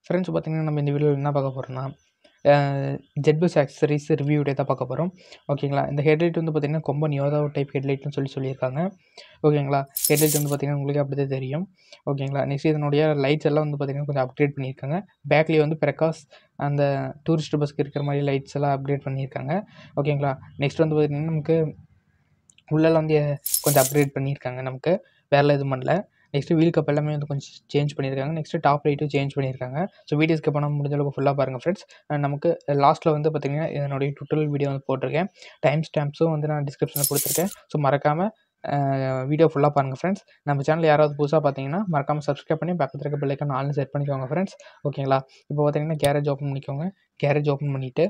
friends பார்த்தீங்கன்னா நம்ம இந்த வீடியோவில் என்ன பார்க்க போகிறோம்னா ஜெட்பஸ் ஆக்சசரிஸ் ரிவ்யூ டே தான் பார்க்க போகிறோம் ஓகேங்களா இந்த ஹெட்லைட் வந்து பார்த்திங்கன்னா கொம்பன் யோதா டைப் ஹெட்லைட்னு சொல்லி சொல்லியிருக்காங்க ஓகேங்களா ஹெட்லைட் வந்து பார்த்திங்கன்னா உங்களுக்கு அப்படி தான் தெரியும் ஓகேங்களா நெக்ஸ்ட் இதனுடைய லைட்ஸ் எல்லாம் வந்து பார்த்திங்கன்னா கொஞ்சம் அப்கிரேட் பண்ணியிருக்காங்க பேக்லேயே வந்து பிரகாஷ் அந்த டூரிஸ்ட் பஸ்க்கு இருக்கிற மாதிரி லைட்ஸ் எல்லாம் அப்கிரேட் பண்ணியிருக்காங்க ஓகேங்களா நெக்ஸ்ட் வந்து பார்த்திங்கன்னா நமக்கு உள்ளெல்லாம் வந்து கொஞ்சம் அப்கிரேட் பண்ணியிருக்காங்க நமக்கு வேறு எதுவும் பண்ணல நெக்ஸ்ட்டு வீல் கப் எல்லாமே வந்து கொஞ்சம் சேஞ்ச் பண்ணியிருக்காங்க நெக்ஸ்ட்டு டாப் லைட்டும் சேஞ்ச் பண்ணியிருக்காங்க ஸோ வீடியோஸ்க்கு பண்ண முடிஞ்ச அளவுக்கு ஃபுல்லாக பாருங்கள் ஃப்ரெண்ட்ஸ் நமக்கு லாஸ்ட்டில் வந்து பார்த்திங்கன்னா இதனுடைய டுட்டோரியல் வீடியோ வந்து போட்டிருக்கேன் டைம் ஸ்டாம்ப்ஸும் வந்து நான் டிஸ்கிரிப்ஷனில் கொடுத்துருக்கேன் ஸோ மறக்காமல் வீடியோ ஃபுல்லாக பாருங்கள் ஃப்ரெண்ட்ஸ் நம்ம சேனல் யாராவது புதுசாக பார்த்தீங்கன்னா மறக்காமல் சப்ஸ்கிரைப் பண்ணி பக்கத்தில் இருக்க பிள்ளைக்கான ஆள்னு செட் பண்ணிக்கோங்க ஃப்ரெண்ட்ஸ் ஓகேங்களா இப்போ பார்த்தீங்கன்னா கேரேஜ் ஓப்பன் பண்ணிக்கோங்க கேரேஜ் ஓப்பன் பண்ணிவிட்டு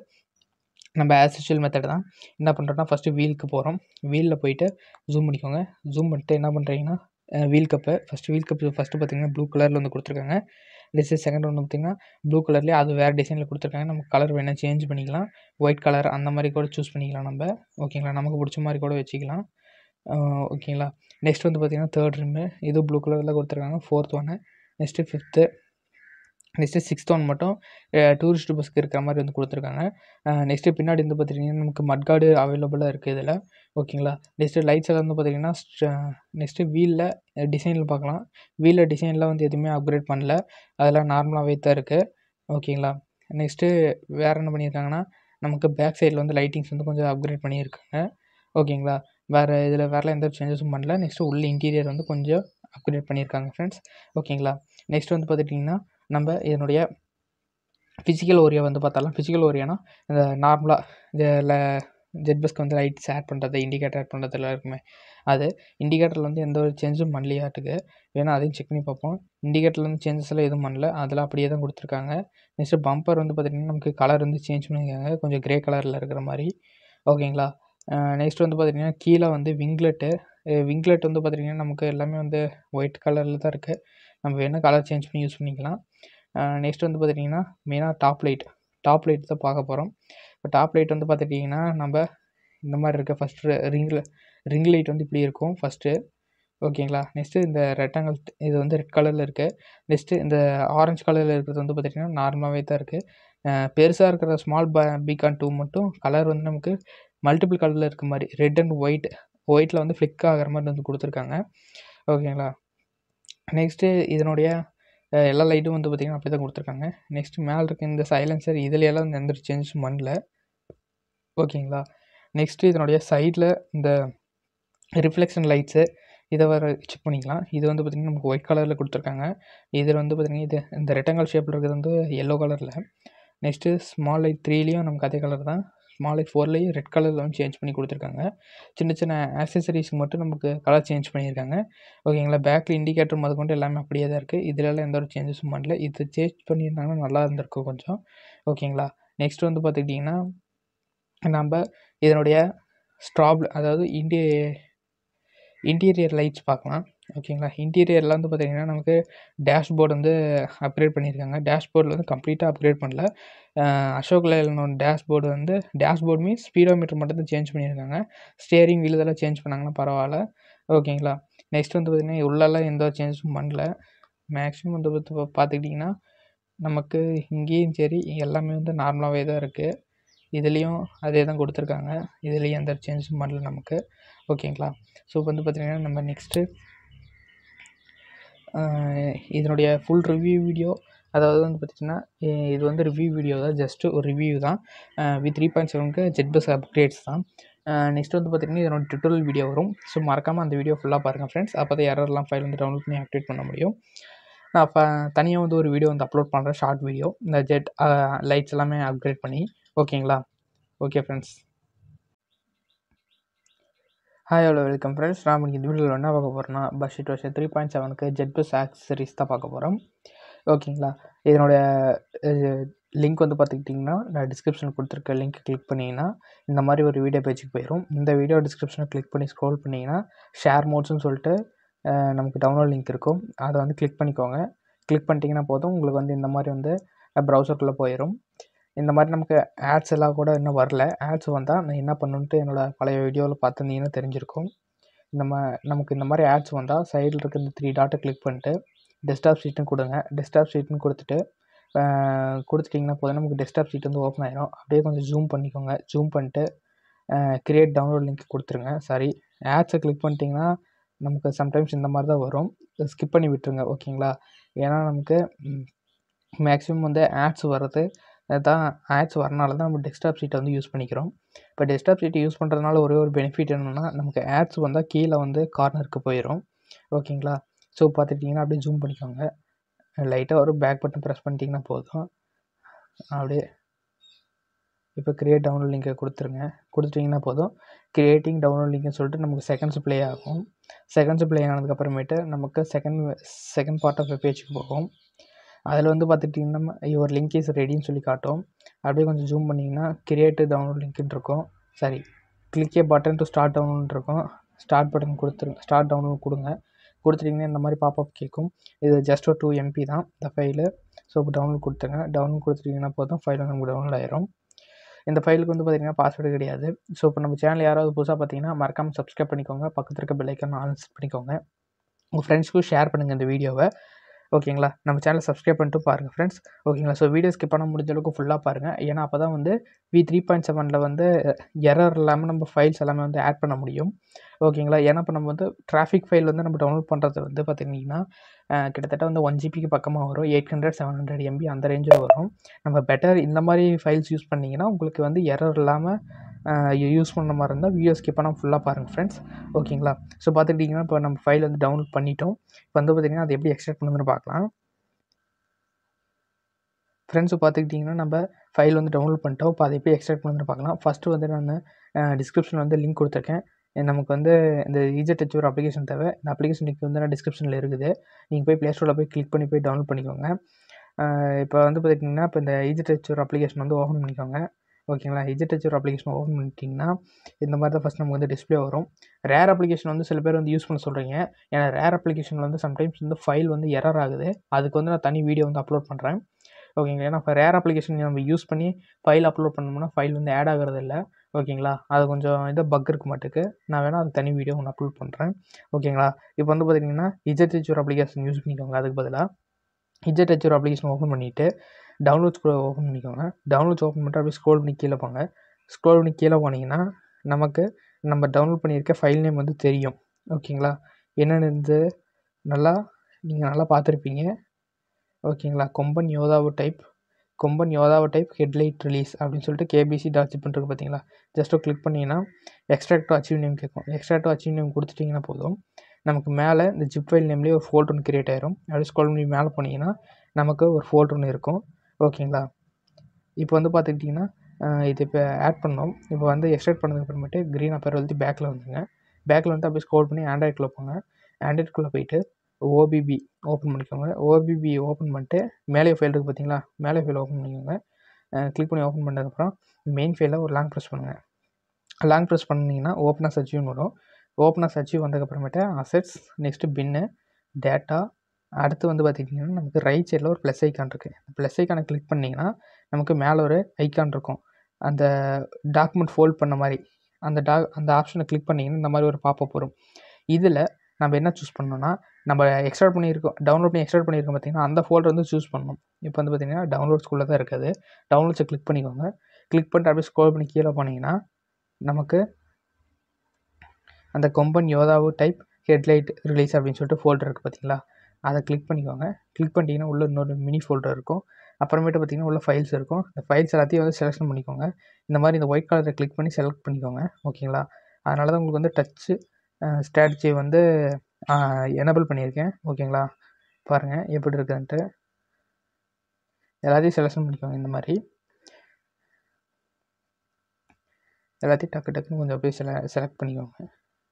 நம்ம ஆஸ் யூஷுவல் மெத்தட் தான் என்ன பண்ணுறோன்னா ஃபஸ்ட்டு வீலுக்கு போகிறோம் வீலில் போயிட்டு ஜூம் பண்ணிக்கோங்க ஜூம் பண்ணிட்டு என்ன பண்ணுறீங்கன்னா wheel cup first wheel cup first பார்த்தீங்கன்னா ப்ளூ கலரில் வந்து கொடுத்துருக்காங்க நெக்ஸ்ட் செகண்ட் ஒன்று பார்த்தீங்கன்னா ப்ளூ கலர்லேயே அது வேறு டிசைனில் கொடுத்துருக்காங்க நம்ம கலர் வேணால் சேஞ்ச் பண்ணிக்கலாம் ஒயிட் கலர் அந்த மாதிரி கூட சூஸ் பண்ணிக்கலாம் நம்ம ஓகேங்களா நமக்கு பிடிச்ச மாதிரி கூட வச்சுக்கலாம் ஓகேங்களா நெக்ஸ்ட் வந்து பார்த்திங்கன்னா தேர்ட் ரிம்மு இது ப்ளூ கலரில் கொடுத்துருக்காங்க ஃபோர்த் ஒன்று next fifth next sixth one மட்டும் டூரிஸ்ட் பஸ்க்கு இருக்கிற மாதிரி வந்து கொடுத்துருக்காங்க நெக்ஸ்ட்டு பின்னாடி வந்து பார்த்திங்கன்னா நமக்கு மட்கார்டு அவைலபிளாக இருக்குது இதில் ஓகேங்களா நெக்ஸ்ட்டு லைட்ஸ் எல்லாம் வந்து பார்த்திங்கன்னா நெக்ஸ்ட்டு வீலில் டிசைனில் பார்க்கலாம் வீலில் டிசைனில் வந்து எதுவுமே அப்கிரேட் பண்ணல அதெல்லாம் நார்மலாகவே தான் இருக்குது ஓகேங்களா நெக்ஸ்ட்டு வேறு என்ன பண்ணியிருக்காங்கன்னா நமக்கு பேக் சைடில் வந்து லைட்டிங்ஸ் வந்து கொஞ்சம் அப்கிரேட் பண்ணியிருக்காங்க ஓகேங்களா வேறு இதில் வேறு எந்த சேஞ்சஸும் பண்ணல நெக்ஸ்ட்டு உள்ள இன்டீரியர் வந்து கொஞ்சம் அப்கிரேட் பண்ணியிருக்காங்க ஃப்ரெண்ட்ஸ் ஓகேங்களா நெக்ஸ்ட் வந்து பார்த்துட்டிங்கன்னா நம்ம இதனுடைய ஃபிசிக்கல் ஓரியா வந்து பார்த்தாலாம் ஃபிசிக்கல் ஓரியானா இந்த நார்மலாக இதில் ஜெட் பஸ்க்கு வந்து லைட்ஸ் ஆட் பண்ணுறது இண்டிகேட்டர் ஆட் பண்ணுறதுலாம் இருக்குமே அது இண்டிகேட்டரில் வந்து எந்த ஒரு சேஞ்சும் பண்ணலையாட்டுக்கு வேணால் அதையும் செக் பண்ணி பார்ப்போம் இண்டிகேட்டரில் வந்து சேஞ்சஸ் எல்லாம் எதுவும் பண்ணல அதெல்லாம் அப்படியே தான் கொடுத்துருக்காங்க நெக்ஸ்ட்டு பம்பர் வந்து பார்த்திங்கன்னா நமக்கு கலர் வந்து சேஞ்ச் பண்ணியிருக்காங்க கொஞ்சம் க்ரே கலரில் இருக்கிற மாதிரி ஓகேங்களா நெக்ஸ்ட் வந்து பார்த்திங்கன்னா கீழே வந்து விங்லெட்டு விங்லெட் வந்து பார்த்திங்கன்னா நமக்கு எல்லாமே வந்து ஒயிட் கலரில் தான் இருக்குது நம்ம வேணால் கலர் சேஞ்ச் பண்ணி யூஸ் பண்ணிக்கலாம் நெக்ஸ்ட் வந்து பார்த்துட்டிங்கன்னா மெயினாக டாப் லைட் டாப் லைட் தான் பார்க்க போகிறோம் இப்போ டாப் லைட் வந்து பார்த்துட்டிங்கன்னா நம்ம இந்த மாதிரி இருக்க ஃபஸ்ட்டு ரிங்கில் ரிங் லைட் வந்து இப்படி இருக்கும் ஃபஸ்ட்டு ஓகேங்களா நெக்ஸ்ட்டு இந்த ரெக்டாங்கல் இது வந்து ரெட் கலரில் இருக்குது நெக்ஸ்ட்டு இந்த ஆரஞ்சு கலரில் இருக்கிறது வந்து பார்த்திங்கன்னா நார்மலாகவே தான் இருக்குது பெருசாக இருக்கிற ஸ்மால் ப பிகான் டூ மட்டும் கலர் வந்து நமக்கு மல்டிபிள் கலரில் இருக்க மாதிரி ரெட் அண்ட் ஒயிட் ஒயிட்டில் வந்து ஃப்ளிக் ஆகிற மாதிரி வந்து கொடுத்துருக்காங்க ஓகேங்களா நெக்ஸ்ட்டு இதனுடைய எல்லா லைட்டும் வந்து பார்த்திங்கன்னா அப்படி தான் கொடுத்துருக்காங்க நெக்ஸ்ட்டு மேலே இருக்க இந்த சைலன்சர் இதில் எல்லாம் எந்த சேஞ்சஸும் பண்ணல ஓகேங்களா நெக்ஸ்ட்டு இதனுடைய சைடில் இந்த ரிஃப்ளெக்ஷன் லைட்ஸு இதை வர செக் பண்ணிக்கலாம் இது வந்து பார்த்திங்கன்னா நமக்கு ஒயிட் கலரில் கொடுத்துருக்காங்க இதில் வந்து பார்த்திங்கன்னா இது இந்த ரெட்டங்கல் ஷேப்பில் இருக்கிறது வந்து எல்லோ கலரில் நெக்ஸ்ட்டு ஸ்மால் லைட் த்ரீலேயும் நமக்கு அதே கலர் தான் ஸ்மால் லைட் ஃபோர்லேயும் ரெட் கலரில் வந்து சேஞ்ச் பண்ணி கொடுத்துருக்காங்க சின்ன சின்ன ஆக்சசரிஸ்க்கு மட்டும் நமக்கு கலர் சேஞ்ச் பண்ணியிருக்காங்க ஓகேங்களா பேக்கில் இண்டிகேட்டர் முத கொண்டு எல்லாமே அப்படியே தான் இருக்குது இதிலலாம் எந்த ஒரு சேஞ்சஸும் பண்ணல இது சேஞ்ச் பண்ணியிருந்தாங்கன்னா நல்லா இருந்திருக்கும் கொஞ்சம் ஓகேங்களா நெக்ஸ்ட் வந்து பார்த்துக்கிட்டிங்கன்னா நம்ம இதனுடைய ஸ்ட்ராப் அதாவது இன்டி இன்டீரியர் லைட்ஸ் பார்க்கலாம் ஓகேங்களா இன்டீரியரில் வந்து பார்த்திங்கன்னா நமக்கு டேஷ்போர்டு வந்து அப்கிரேட் பண்ணியிருக்காங்க டேஷ்போர்டில் வந்து கம்ப்ளீட்டாக அப்கிரேட் பண்ணல அசோக் லேலனோட டேஷ்போர்டு வந்து டேஷ்போர்ட் மீன்ஸ் ஸ்பீடோமீட்டர் மட்டும் தான் சேஞ்ச் பண்ணியிருக்காங்க ஸ்டேரிங் வீல் இதெல்லாம் சேஞ்ச் பண்ணாங்கன்னா பரவாயில்ல ஓகேங்களா நெக்ஸ்ட் வந்து பார்த்திங்கன்னா உள்ளெல்லாம் எந்த ஒரு சேஞ்சஸும் பண்ணல மேக்ஸிமம் வந்து பார்த்து பார்த்துக்கிட்டிங்கன்னா நமக்கு இங்கேயும் சரி எல்லாமே வந்து நார்மலாகவே தான் இருக்குது இதுலேயும் அதே தான் கொடுத்துருக்காங்க இதுலேயும் எந்த சேஞ்சஸும் பண்ணல நமக்கு ஓகேங்களா ஸோ இப்போ வந்து பார்த்திங்கன்னா நம்ம நெக்ஸ்ட்டு இதனுடைய ஃபுல் ரிவ்யூ வீடியோ அதாவது வந்து பார்த்திங்கன்னா இது வந்து ரிவ்யூ வீடியோ தான் ஜஸ்ட்டு ஒரு ரிவ்யூ தான் வி த்ரீ பாயிண்ட் செவனுக்கு ஜெட் பஸ் அப்கிரேட்ஸ் தான் நெக்ஸ்ட் வந்து பார்த்திங்கன்னா இதனோட டுட்டோரியல் வீடியோ வரும் ஸோ மறக்காமல் அந்த வீடியோ ஃபுல்லாக பாருங்கள் ஃப்ரெண்ட்ஸ் அப்போ தான் யாரெல்லாம் ஃபைல் வந்து டவுன்லோட் பண்ணி அப்டேட் பண்ண முடியும் நான் இப்போ தனியாக வந்து ஒரு வீடியோ வந்து அப்லோட் பண்ணுறேன் ஷார்ட் வீடியோ இந்த ஜெட் லைட்ஸ் எல்லாமே அப்கிரேட் பண்ணி ஓகேங்களா okay friends hi hello welcome friends நான் இந்த வீடியோவில் என்ன பார்க்க போகிறேன்னா பட்ஜெட் வருஷம் த்ரீ பாயிண்ட் செவனுக்கு ஜெட் பஸ் ஆக்சசரிஸ் தான் பார்க்க போகிறோம் ஓகேங்களா இதனுடைய லிங்க் வந்து பார்த்துக்கிட்டிங்கன்னா நான் டிஸ்கிரிப்ஷனில் கொடுத்துருக்க லிங்க் கிளிக் பண்ணிங்கன்னா இந்த மாதிரி ஒரு வீடியோ பேஜுக்கு போயிடும் இந்த வீடியோ டிஸ்கிரிப்ஷனை கிளிக் பண்ணி ஸ்க்ரோல் பண்ணிங்கன்னா ஷேர் மோட்ஸ்னு சொல்லிட்டு நமக்கு டவுன்லோட் லிங்க் இருக்கும் அதை வந்து கிளிக் பண்ணிக்கோங்க கிளிக் பண்ணிட்டீங்கன்னா போதும் உங்களுக்கு வந்து இந்த மாதிரி வந்து ப்ரௌசருக்குள்ளே போயிடும் இந்த மாதிரி நமக்கு ஆட்ஸ் எல்லாம் கூட இன்னும் வரல ஆட்ஸ் வந்தால் நான் என்ன பண்ணணுன்ட்டு என்னோடய பழைய வீடியோவில் பார்த்துருந்தீங்கன்னா தெரிஞ்சிருக்கும் இந்த மா நமக்கு இந்த மாதிரி ஆட்ஸ் வந்தால் சைடில் இருக்க இந்த த்ரீ டாட்டை கிளிக் பண்ணிட்டு டெஸ்க்டாப் ஷீட்னு கொடுங்க டெஸ்க்டாப் ஷீட்னு கொடுத்துட்டு கொடுத்துட்டிங்கன்னா போதும் நமக்கு டெஸ்க்டாப் சீட் வந்து ஓப்பன் ஆயிரும் அப்படியே கொஞ்சம் ஜூம் பண்ணிக்கோங்க ஜூம் பண்ணிட்டு கிரியேட் டவுன்லோட் லிங்க் கொடுத்துருங்க சாரி ஆட்ஸை கிளிக் பண்ணிட்டீங்கன்னா நமக்கு சம்டைம்ஸ் இந்த மாதிரி தான் வரும் ஸ்கிப் பண்ணி விட்டுருங்க ஓகேங்களா ஏன்னா நமக்கு மேக்ஸிமம் வந்து ஆட்ஸ் வர்றது தான் ஆட்ஸ் வரனால தான் நம்ம டெஸ்க்டாப் சீட்டை வந்து யூஸ் பண்ணிக்கிறோம் இப்போ டெஸ்க்டாப் சீட்டை யூஸ் பண்ணுறதுனால ஒரே ஒரு பெனிஃபிட் என்னென்னா நமக்கு ஆட்ஸ் வந்தால் கீழே வந்து கார்னருக்கு போயிடும் ஓகேங்களா ஸோ பார்த்துட்டிங்கன்னா அப்படியே ஜூம் பண்ணிக்கோங்க லைட்டாக ஒரு பேக் பட்டன் ப்ரெஸ் பண்ணிட்டீங்கன்னா போதும் அப்படியே இப்போ கிரியேட் டவுன்லோட் லிங்கை கொடுத்துருங்க கொடுத்துட்டிங்கன்னா போதும் கிரியேட்டிங் டவுன்லோட் லிங்க்னு சொல்லிட்டு நமக்கு செகண்ட்ஸ் ப்ளே ஆகும் செகண்ட்ஸ் ப்ளே ஆனதுக்கப்புறமேட்டு நமக்கு செகண்ட் செகண்ட் பார்ட் ஆஃப் பேஜுக்கு போகும் அதில் வந்து பார்த்துட்டிங்கன்னா யுவர் லிங்க் இஸ் ரெடின்னு சொல்லி காட்டும் அப்படியே கொஞ்சம் ஜூம் பண்ணிங்கன்னா கிரியேட் டவுன்லோட் லிங்க்னு இருக்கும் sorry click a button to start download இருக்கும் ஸ்டார்ட் பட்டன் கொடுத்துருங்க ஸ்டார்ட் டவுன்லோட் கொடுங்க கொடுத்துட்டிங்கன்னா இந்த மாதிரி பாப்பப் கேட்கும் இது ஜஸ்ட் ஒரு டூ எம்பி தான் இந்த ஃபைலு ஸோ இப்போ டவுன்லோட் கொடுத்துருங்க டவுன்லோட் கொடுத்துட்டிங்கன்னா போதும் ஃபைல் வந்து நமக்கு டவுன்லோட் ஆயிரும் இந்த ஃபைலுக்கு வந்து பார்த்திங்கன்னா பாஸ்வேர்டு கிடையாது ஸோ இப்போ நம்ம சேனல் யாராவது புதுசாக பார்த்தீங்கன்னா மறக்காமல் சப்ஸ்கிரைப் பண்ணிக்கோங்க பக்கத்தில் இருக்க பெல்லைக்கான ஆன் செட் பண்ணிக்கோங்க உங்கள் ஃப்ரெண்ட்ஸ்க்கும் ஷேர் பண்ணுங்கள் இந்த வீடியோவை ஓகேங்களா நம்ம சேனலை சப்ஸ்கிரைப் பண்ணிட்டு பாருங்கள் ஃப்ரெண்ட்ஸ் ஓகேங்களா ஸோ வீடியோ ஸ்கிப் பண்ண முடிஞ்ச அளவுக்கு ஃபுல்லாக பாருங்கள் ஏன்னா அப்போ தான் வந்து வி த்ரீ பாயிண்ட் செவனில் வந்து எரர் இல்லாமல் நம்ம ஃபைல்ஸ் எல்லாமே வந்து ஆட் பண்ண முடியும் ஓகேங்களா ஏன்னா இப்போ நம்ம வந்து டிராஃபிக் ஃபைல் வந்து நம்ம டவுன்லோட் பண்ணுறது வந்து பார்த்திங்கன்னா கிட்டத்தட்ட வந்து ஒன் ஜிபிக்கு பக்கமாக வரும் eight hundred seven hundred MB அந்த ரேஞ்சில் வரும் நம்ம பெட்டர் இந்த மாதிரி ஃபைல்ஸ் யூஸ் பண்ணிங்கன்னா உங்களுக்கு வந்து எரர் இல்லாமல் யூஸ் பண்ண மாதிரி இருந்தால் வீடியோ ஸ்கிப் பண்ணால் ஃபுல்லாக பாருங்கள் ஃப்ரெண்ட்ஸ் ஓகேங்களா ஸோ பார்த்துக்கிட்டிங்கன்னா இப்போ நம்ம ஃபைல் வந்து டவுன்லோட் பண்ணிட்டோம் இப்போ வந்து பார்த்திங்கன்னா அது எப்படி எக்ஸ்ட்ராக்ட் பண்ணுறதுன்னு பார்க்கலாம் ஃப்ரெண்ட்ஸு பார்த்துக்கிட்டிங்கன்னா நம்ம ஃபைல் வந்து டவுன்லோட் பண்ணிட்டோம் இப்போ அதை எப்படி எக்ஸ்ட்ராக்ட் பண்ணுறதுன்னு பார்க்கலாம் ஃபஸ்ட்டு வந்து நான் டிஸ்கிரிப்ஷனில் வந்து லிங்க் கொடுத்துருக்கேன் நமக்கு வந்து இந்த ஈஜெட் டச் ஒரு அப்ளிகேஷன் தேவை இந்த அப்ளிகேஷன் லிங்க் வந்து நான் டிஸ்கிரிப்ஷனில் இருக்குது நீங்கள் போய் ப்ளே ஸ்டோரில் போய் கிளிக் பண்ணி போய் டவுன்லோட் பண்ணிக்கோங்க இப்போ வந்து பார்த்திங்கன்னா இப்போ இந்த ஈஜெட் டச் ஒரு அப்ளிகேஷன் வந்து ஓப்பன் பண்ணிக்கோங்க ஓகேங்களா ஈஜெட் டச் ஒரு அப்ளிகேஷன் ஓப்பன் பண்ணிட்டீங்கன்னா இந்த மாதிரி தான் ஃபஸ்ட் நமக்கு வந்து டிஸ்பிளே வரும் ரேர் அப்ளிகேஷன் வந்து சில பேர் வந்து யூஸ் பண்ண சொல்கிறீங்க ஏன்னா ரேர் அப்ளிகேஷனில் வந்து சம்டைம்ஸ் வந்து ஃபைல் வந்து எரர் ஆகுது அதுக்கு வந்து நான் தனி வீடியோ வந்து அப்லோட் பண்ணுறேன் ஓகேங்களா ஏன்னா இப்போ ரேர் அப்ளிகேஷன் நம்ம யூஸ் பண்ணி ஃபைல் அப்லோட் பண்ணோம்னா ஃபைல் வந்து ஆட் ஆகிறது இல்லை ஓகேங்களா அது கொஞ்சம் இது பக் இருக்க மாட்டுக்கு நான் வேணால் அது தனி வீடியோ ஒன்று அப்லோட் பண்ணுறேன் ஓகேங்களா இப்போ வந்து பார்த்திங்கன்னா இஜெட் டச் ஒரு அப்ளிகேஷன் யூஸ் பண்ணிக்கோங்க அதுக்கு பதிலாக இஜெட் டச் ஒரு அப்ளிகேஷன் ஓப்பன் பண்ணிவிட்டு டவுன்லோட்ஸ் கூட ஓப்பன் பண்ணிக்கோங்க டவுன்லோட்ஸ் ஓப்பன் பண்ணிட்டு அப்படியே ஸ்க்ரோல் பண்ணி கீழே போங்க ஸ்க்ரோல் பண்ணி கீழே போனீங்கன்னா நமக்கு நம்ம டவுன்லோட் பண்ணியிருக்க ஃபைல் நேம் வந்து தெரியும் ஓகேங்களா என்னென்னு இருந்து நல்லா நீங்கள் நல்லா பார்த்துருப்பீங்க ஓகேங்களா கொம்பன் யோதாவு டைப் கொம்பன் யோதாவு டைப் ஹெட்லைட் ரிலீஸ் அப்படின்னு சொல்லிட்டு கேபிசி டாட் ஜிப் இருக்கு பார்த்தீங்களா ஜஸ்ட்டு கிளிக் பண்ணிங்கன்னா எக்ஸ்ட்ராக்ட் டு அச்சீவ் நேம் கேட்கும் எக்ஸ்ட்ராக்ட் டு அச்சீவ் நேம் கொடுத்துட்டிங்கன்னா போதும் நமக்கு மேலே இந்த ஜிப் ஃபைல் நேம்லேயே ஒரு ஃபோல்டர் ஒன்று கிரியேட் ஆயிரும் அப்படியே ஸ்க்ரோல் பண்ணி மேலே போனீங்கன்னா நமக்கு ஒரு ஃபோல்டர் ஒன்று இருக்கும் ஓகேங்களா இப்போ வந்து பார்த்துக்கிட்டிங்கன்னா இது இப்போ ஆட் பண்ணோம் இப்போ வந்து எக்ஸ்ட்ராக்ட் பண்ணதுக்கு அப்புறமேட்டு க்ரீன் அப்பர் எழுதி பேக்கில் வந்துங்க பேக்கில் வந்து அப்படியே ஸ்க்ரோல் பண்ணி ஆண்ட்ராய்டுக்குள்ளே போங்க ஆண்ட்ராய்டுக்குள்ளே போயிட்டு ஓபிபி ஓப்பன் பண்ணிக்கோங்க ஓபிபி ஓப்பன் பண்ணிட்டு மேலே ஃபைல் இருக்குது பார்த்தீங்களா மேலே ஃபைல் ஓப்பன் பண்ணிக்கோங்க கிளிக் பண்ணி ஓப்பன் பண்ணதுக்கப்புறம் மெயின் ஃபைலில் ஒரு லாங் ப்ரெஸ் பண்ணுங்கள் லாங் ப்ரெஸ் பண்ணிங்கன்னா ஓப்பனாக சர்ச்சிவ்னு வரும் ஓப்பனாக சர்ச்சிவ் வந்ததுக்கப்புறமேட்டு அசெட்ஸ் நெக்ஸ்ட்டு பின்னு டேட்டா அடுத்து வந்து பார்த்திங்கன்னா நமக்கு ரைட் சைடில் ஒரு ப்ளஸ் ஐக்கான் இருக்குது ப்ளஸ் ஐக்கானை கிளிக் பண்ணிங்கன்னா நமக்கு மேலே ஒரு ஐக்கான் இருக்கும் அந்த டாக்குமெண்ட் ஃபோல்ட் பண்ண மாதிரி அந்த டா அந்த ஆப்ஷனை கிளிக் பண்ணிங்கன்னா இந்த மாதிரி ஒரு பாப்பப் வரும் இதில் நம்ம என்ன சூஸ் பண்ணோம்னா நம்ம எக்ஸ்ட்ராக்ட் பண்ணியிருக்கோம் டவுன்லோட் பண்ணி எக்ஸ்ட்ராக்ட் பண்ணியிருக்கோம் பார்த்தீங்கன்னா அந்த ஃபோல்டர் வந்து சூஸ் பண்ணணும் இப்போ வந்து பார்த்திங்கன்னா டவுன்லோட்ஸ்குள்ளே தான் இருக்குது டவுன்லோட்ஸை கிளிக் பண்ணிக்கோங்க கிளிக் பண்ணிட்டு அப்படியே ஸ்க்ரோல் பண்ணி கீழே போனீங்கன்னா நமக்கு அந்த கொம்பன் யோதாவு டைப் ஹெட்லைட் ரிலீஸ் அப்படின்னு சொல்லிட்டு ஃபோல்டர் இருக்குது பார்த்தீங்களா அதை கிளிக் பண்ணிக்கோங்க கிளிக் பண்ணிட்டீங்கன்னா உள்ள இன்னொரு மினி ஃபோல்டர் இருக்கும் அப்புறமேட்டு பார்த்தீங்கன்னா உள்ள ஃபைல்ஸ் இருக்கும் இந்த ஃபைல்ஸ் எல்லாத்தையும் வந்து செலெக்ஷன் பண்ணிக்கோங்க இந்த மாதிரி இந்த ஒயிட் கலரை கிளிக் பண்ணி செலக்ட் பண்ணிக்கோங்க ஓகேங்களா அதனால தான் உங்களுக்கு வந்து டச்சு ஸ்ட்ராட்டஜி வந்து எனபிள் பண்ணியிருக்கேன் ஓகேங்களா பாருங்கள் எப்படி இருக்குன்ட்டு எல்லாத்தையும் செலெக்ஷன் பண்ணிக்கோங்க இந்த மாதிரி எல்லாத்தையும் டக்கு டக்குன்னு கொஞ்சம் அப்படியே செல செலக்ட் பண்ணிக்கோங்க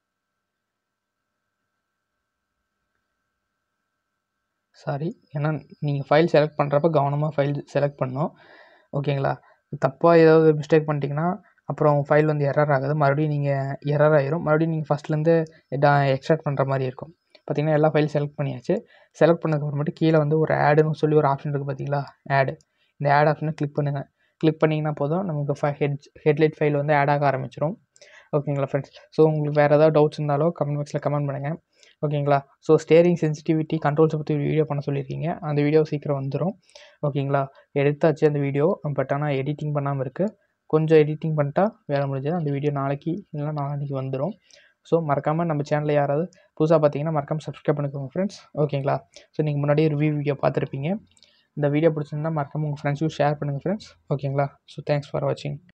சாரி ஏன்னா நீங்கள் ஃபைல் செலக்ட் பண்ணுறப்ப கவனமாக ஃபைல் செலக்ட் பண்ணணும் ஓகேங்களா தப்பாக ஏதாவது மிஸ்டேக் பண்ணிட்டீங்கன்னா அப்புறம் ஃபைல் வந்து எரர் ஆகுது மறுபடியும் நீங்கள் எரர் ஆயிரும் மறுபடியும் நீங்கள் ஃபஸ்ட்லேருந்து எக்ஸ்ட்ராக்ட் பண்ணுற மாதிரி இருக்கும் பார்த்தீங்கன்னா எல்லா ஃபைல் செலக்ட் பண்ணியாச்சு செலக்ட் பண்ணதுக்கு அப்புறமேட்டு கீழே வந்து ஒரு ஆடுன்னு சொல்லி ஒரு ஆப்ஷன் இருக்குது பார்த்தீங்களா ஆடு இந்த ஆட் ஆப்ஷனை கிளிக் பண்ணுங்கள் கிளிக் பண்ணிங்கன்னா போதும் நமக்கு ஃபை ஹெட் ஹெட்லைட் ஃபைல் வந்து ஆட் ஆக ஆரம்பிச்சிடும் ஓகேங்களா ஃப்ரெண்ட்ஸ் ஸோ உங்களுக்கு வேறு ஏதாவது டவுட்ஸ் இருந்தாலோ கமெண்ட் பாக்ஸில் கமெண்ட் பண்ணுங்கள் ஓகேங்களா ஸோ ஸ்டேரிங் சென்சிட்டிவிட்டி கண்ட்ரோல்ஸை பற்றி வீடியோ பண்ண சொல்லியிருக்கீங்க அந்த வீடியோ சீக்கிரம் வந்துடும் ஓகேங்களா எடுத்தாச்சு அந்த வீடியோ பட் ஆனால் எடிட்டிங் பண்ணாமல் இருக்குது கொஞ்சம் எடிட்டிங் பண்ணிட்டா வேலை முடிஞ்சது அந்த வீடியோ நாளைக்கு இல்லைனா நாளான்னைக்கு வந்துடும் ஸோ மறக்காமல் நம்ம சேனலில் யாராவது புதுசாக பார்த்தீங்கன்னா மறக்காமல் சப்ஸ்கிரைப் பண்ணிக்கோங்க ஃப்ரெண்ட்ஸ் ஓகேங்களா ஸோ நீங்கள் முன்னாடியே ரிவ்யூ வீடியோ பார்த்துருப்பீங்க இந்த வீடியோ பிடிச்சிருந்தா மறக்காமல் உங்கள் ஃப்ரெண்ட்ஸுக்கும் ஷேர் பண்ணுங்கள் ஃப்ரெண்ட்ஸ் ஓகேங்களா ஸோ தேங்க்ஸ் ஃபார் வாட்சிங்